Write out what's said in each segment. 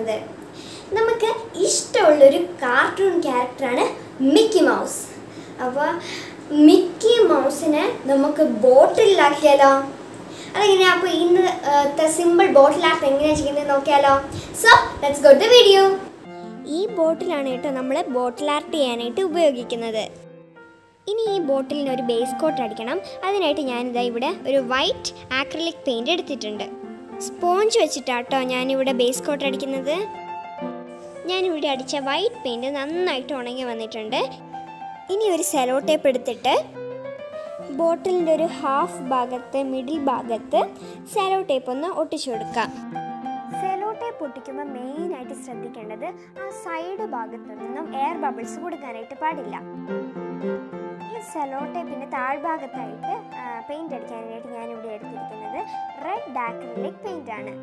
പോകുന്നത് നമുക്ക് ഇഷ്ടമുള്ളൊരു കാർട്ടൂൺ ക്യാരക്ടറാണ് മിക്കി മൗസ് അപ്പോൾ മിക്കി മൗസിനെ നമുക്ക് ബോട്ടിലാക്കിയാലോ അതെങ്ങനെയാ അപ്പോൾ ഇന്നത്തെ സിമ്പിൾ ബോട്ടിൽ ആർട്ട് എങ്ങനെയാണ് ചെയ്യുന്നത് നോക്കിയാലോ so let's go the video ഈ ബോട്ടിലാണ് കേട്ടോ നമ്മൾ ബോട്ടിൽ ആർട്ട് ചെയ്യാനായിട്ട് ഉപയോഗിക്കുന്നത് ഇനി ഈ ബോട്ടിലിന് ഒരു ബേസ് കോട്ട് അടിക്കണം അതിനായിട്ട് ഞാനിതാ ഇവിടെ ഒരു വൈറ്റ് ആക്രിലിക് പെയിൻറ് എടുത്തിട്ടുണ്ട് സ്പോഞ്ച് വെച്ചിട്ടാട്ടോ ഞാനിവിടെ ബേസ് കോട്ട് അടിക്കുന്നത് ഞാനിവിടെ അടിച്ച വൈറ്റ് പെയിൻറ് നന്നായിട്ട് ഉണങ്ങി വന്നിട്ടുണ്ട് ഇനി ഒരു സെലോ ടേപ്പ് എടുത്തിട്ട് ബോട്ടിലിൻ്റെ ഒരു ഹാഫ് ഭാഗത്ത് മിഡിൽ ഭാഗത്ത് സെലോ ടേപ്പ് ഒന്ന് ഒട്ടിച്ചു കൊടുക്കാം സെലോ ടേപ്പ് ഒട്ടിക്കുമ്പോൾ മെയിനായിട്ട് ശ്രദ്ധിക്കേണ്ടത് ആ സൈഡ് ഭാഗത്തു നിന്നും എയർ ബബിൾസ് കൊടുക്കാനായിട്ട് പാടില്ല ഈ സെലോ ടേപ്പിൻ്റെ താഴ്ഭാഗത്തായിട്ട് പെയിന്റ് അടിക്കാനായിട്ട് ഞാനിവിടെ എടുത്തിരിക്കുന്നത് റെഡ് ആക്രിലിക് പെയിന്റ് ആണ്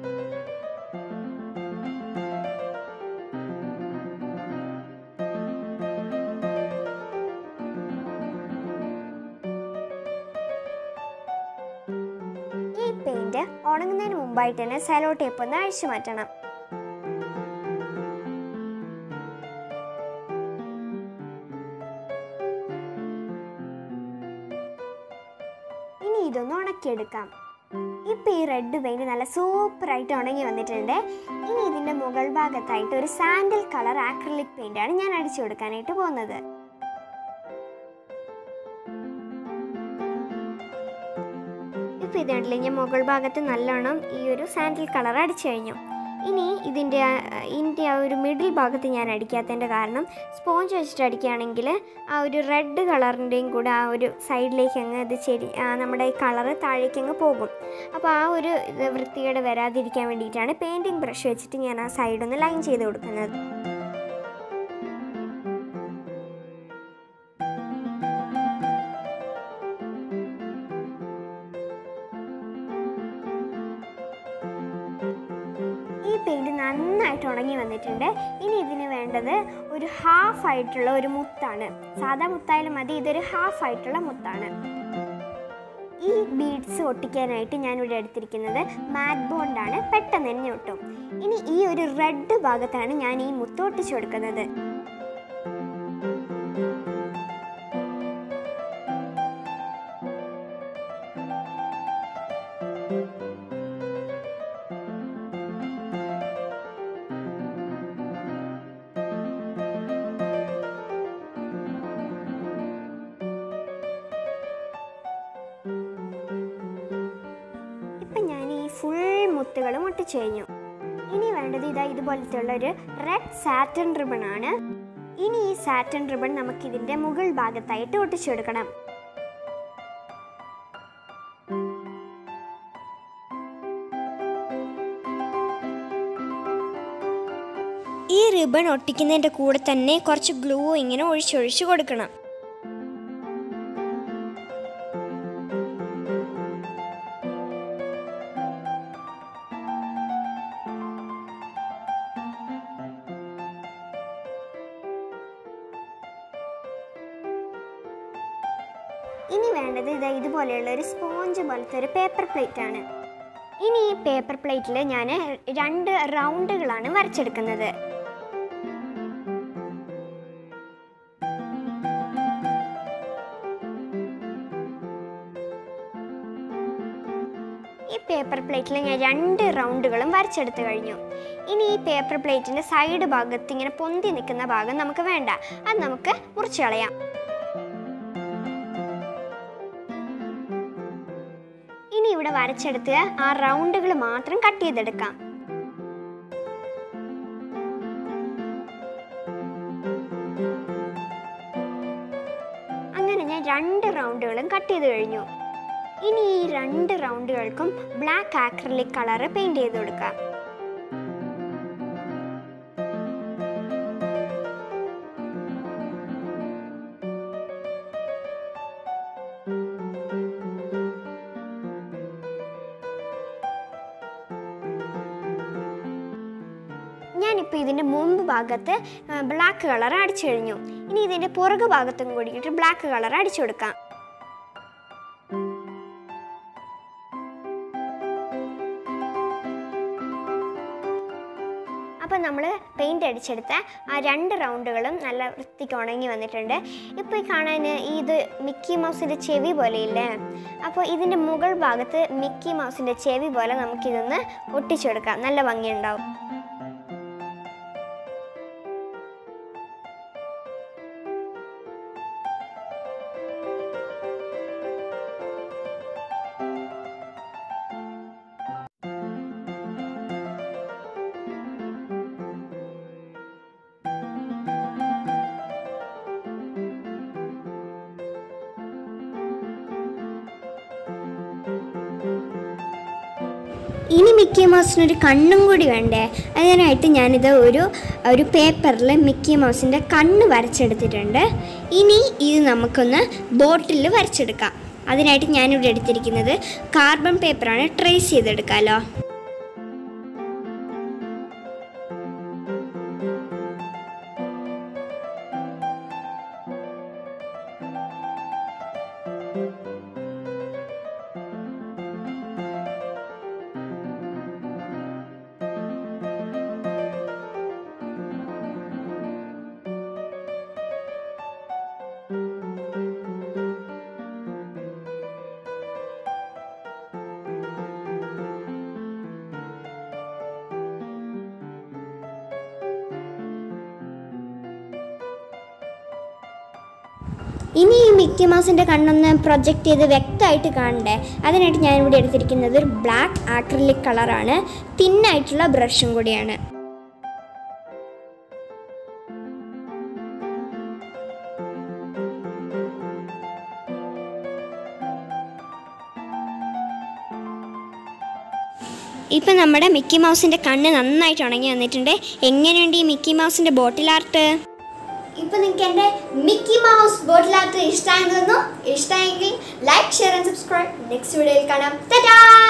ഈ പെയിന്റ് ഉണങ്ങുന്നതിന് മുമ്പായിട്ട് തന്നെ സെലോ ടേപ്പ് ഒന്ന് അഴിച്ചു മാറ്റണം ഇനി ഇതൊന്ന് ഉണക്കിയെടുക്കാം ഇപ്പം ഈ റെഡ് പെയിന്റ് നല്ല സൂപ്പറായിട്ട് ഉണങ്ങി വന്നിട്ടുണ്ട് ഇനി ഇതിൻ്റെ മുകൾ ഭാഗത്തായിട്ട് ഒരു സാൻഡിൽ കളർ ആക്രിലിക് പെയിന്റ് ആണ് ഞാൻ അടിച്ചു കൊടുക്കാനായിട്ട് പോകുന്നത് ഇപ്പോൾ ഇത് കണ്ടില്ലേ ഞാൻ മുകൾ ഭാഗത്ത് നല്ലോണം ഈ ഒരു സാൻഡിൽ കളർ അടിച്ചു കഴിഞ്ഞു ഇനി ഇതിൻ്റെ ആ- ഇതിൻ്റെ ആ ഒരു മിഡിൽ ഭാഗത്ത് ഞാൻ അടിക്കാത്തതിൻ്റെ കാരണം സ്പോഞ്ച് വെച്ചിട്ട് അടിക്കുകയാണെങ്കിൽ ആ ഒരു റെഡ് കളറിൻ്റെയും കൂടെ ആ ഒരു സൈഡിലേക്ക് അങ്ങ് ഇത് ചെരി ആ നമ്മുടെ ഈ കളറ് താഴേക്ക് അങ്ങ് പോകും അപ്പോൾ ആ ഒരു ഇത് വൃത്തികേട് വരാതിരിക്കാൻ വേണ്ടിയിട്ടാണ് പെയിൻറ്റിങ് ബ്രഷ് വെച്ചിട്ട് ഞാൻ ആ സൈഡൊന്ന് ലൈൻ ചെയ്ത് കൊടുക്കുന്നത് ഈ പെയിൻറ് നന്നായിട്ട് ഉണങ്ങി വന്നിട്ടുണ്ട് ഇനി ഇതിന് വേണ്ടത് ഒരു ഹാഫ് ആയിട്ടുള്ള ഒരു മുത്താണ് സാധാ മുത്തായാലും മതി ഇതൊരു ഹാഫ് ആയിട്ടുള്ള മുത്താണ് ഈ ബീഡ്സ് ഒട്ടിക്കാനായിട്ട് ഞാനിവിടെ എടുത്തിരിക്കുന്നത് മാറ്റ് ബോണ്ടാണ് പെട്ടെന്ന് തന്നെ ഒട്ടും ഇനി ഈ ഒരു റെഡ് ഭാഗത്താണ് ഞാൻ ഈ മുത്ത് ഒട്ടിച്ചു കൊടുക്കുന്നത് ഇപ്പം ഞാൻ ഈ ഫുൾ മുത്തുകളും ഒട്ടിച്ചു കഴിഞ്ഞു ഇനി വേണ്ടത് ഇതാ ഇതുപോലത്തെ ഉള്ള ഒരു റെഡ് സാറ്റൻ റിബൺ ആണ് ഇനി ഈ സാറ്റൻ റിബൺ നമുക്ക് ഇതിന്റെ മുകൾ ഭാഗത്തായിട്ട് ഒട്ടിച്ചു കൊടുക്കണം ഈ റിബൺ ഒട്ടിക്കുന്നതിൻ്റെ കൂടെ തന്നെ കുറച്ച് ഗ്ലൂ ഇങ്ങനെ ഒഴിച്ചൊഴിച്ച് കൊടുക്കണം ഇനി വേണ്ടത് ഇതാ ഇതുപോലെയുള്ള ഒരു സ്പോഞ്ച് പോലത്തെ ഒരു പേപ്പർ പ്ലേറ്റ് ആണ് ഇനി ഈ പേപ്പർ പ്ലേറ്റിൽ ഞാൻ രണ്ട് റൗണ്ടുകളാണ് വരച്ചെടുക്കുന്നത് ഈ പേപ്പർ പ്ലേറ്റിൽ ഞാൻ രണ്ട് റൗണ്ടുകളും വരച്ചെടുത്ത് കഴിഞ്ഞു ഇനി ഈ പേപ്പർ പ്ലേറ്റിൻ്റെ സൈഡ് ഭാഗത്ത് ഇങ്ങനെ പൊന്തി നിൽക്കുന്ന ഭാഗം നമുക്ക് വേണ്ട അത് നമുക്ക് മുറിച്ച് കളയാം ഇനി ഇവിടെ വരച്ചെടുത്ത് ആ റൗണ്ടുകൾ മാത്രം കട്ട് ചെയ്തെടുക്കാം അങ്ങനെ ഞാൻ രണ്ട് റൗണ്ടുകളും കട്ട് ചെയ്ത് കഴിഞ്ഞു ഇനി ഈ രണ്ട് റൗണ്ടുകൾക്കും ബ്ലാക്ക് ആക്രിലിക് കളർ പെയിന്റ് ചെയ്ത് കൊടുക്കാം ഞാനിപ്പോൾ ഇതിൻ്റെ മുമ്പ് ഭാഗത്ത് ബ്ലാക്ക് കളർ അടിച്ചു കഴിഞ്ഞു ഇനി ഇതിൻ്റെ പുറകു ഭാഗത്തും കൂടിയിട്ട് ബ്ലാക്ക് കളർ അടിച്ചു കൊടുക്കാം അപ്പം നമ്മൾ പെയിൻ്റ് അടിച്ചെടുത്ത ആ രണ്ട് റൗണ്ടുകളും നല്ല വൃത്തിക്ക് ഉണങ്ങി വന്നിട്ടുണ്ട് ഇപ്പോൾ ഈ കാണാൻ ഇത് മിക്കി മൗസിൻ്റെ ചെവി പോലെയില്ലേ അപ്പോൾ ഇതിൻ്റെ മുകൾ ഭാഗത്ത് മിക്കി മൗസിൻ്റെ ചെവി പോലെ നമുക്കിതൊന്ന് ഒട്ടിച്ചെടുക്കാം നല്ല ഭംഗിയുണ്ടാവും ഇനി മിക്കി മൗസിനൊരു കണ്ണും കൂടി വേണ്ടേ അതിനായിട്ട് ഞാനിത് ഒരു ഒരു പേപ്പറിൽ മിക്കി മൗസിൻ്റെ കണ്ണ് വരച്ചെടുത്തിട്ടുണ്ട് ഇനി ഇത് നമുക്കൊന്ന് ബോട്ടിൽ വരച്ചെടുക്കാം അതിനായിട്ട് ഞാനിവിടെ എടുത്തിരിക്കുന്നത് കാർബൺ പേപ്പറാണ് ട്രേസ് ചെയ്തെടുക്കാമല്ലോ ഇനി ഈ മിക്കി മൗസിൻ്റെ കണ്ണൊന്ന് പ്രൊജക്റ്റ് ചെയ്ത് വ്യക്തമായിട്ട് കാണണ്ടേ അതിനായിട്ട് ഞാനിവിടെ എടുത്തിരിക്കുന്നത് ഒരു ബ്ലാക്ക് ആക്രിലിക് കളറാണ് തിന്നായിട്ടുള്ള ബ്രഷും കൂടിയാണ് ഇപ്പം നമ്മുടെ മിക്കി മൗസിൻ്റെ കണ്ണ് നന്നായിട്ട് ഉണങ്ങി വന്നിട്ടുണ്ട് എങ്ങനെയുണ്ട് ഈ മിക്കി മൗസിൻ്റെ ബോട്ടിൽ ആർട്ട് ഇപ്പൊ നിങ്ങൾക്ക് എന്റെ മിക്കി മൗസ് ബോട്ടിൽ ആർട്ട് ഇഷ്ടമായി തോന്നുന്നു ഇഷ്ടമായെങ്കിൽ like share and subscribe next വീഡിയോയിൽ കാണാം ടാറ്റാ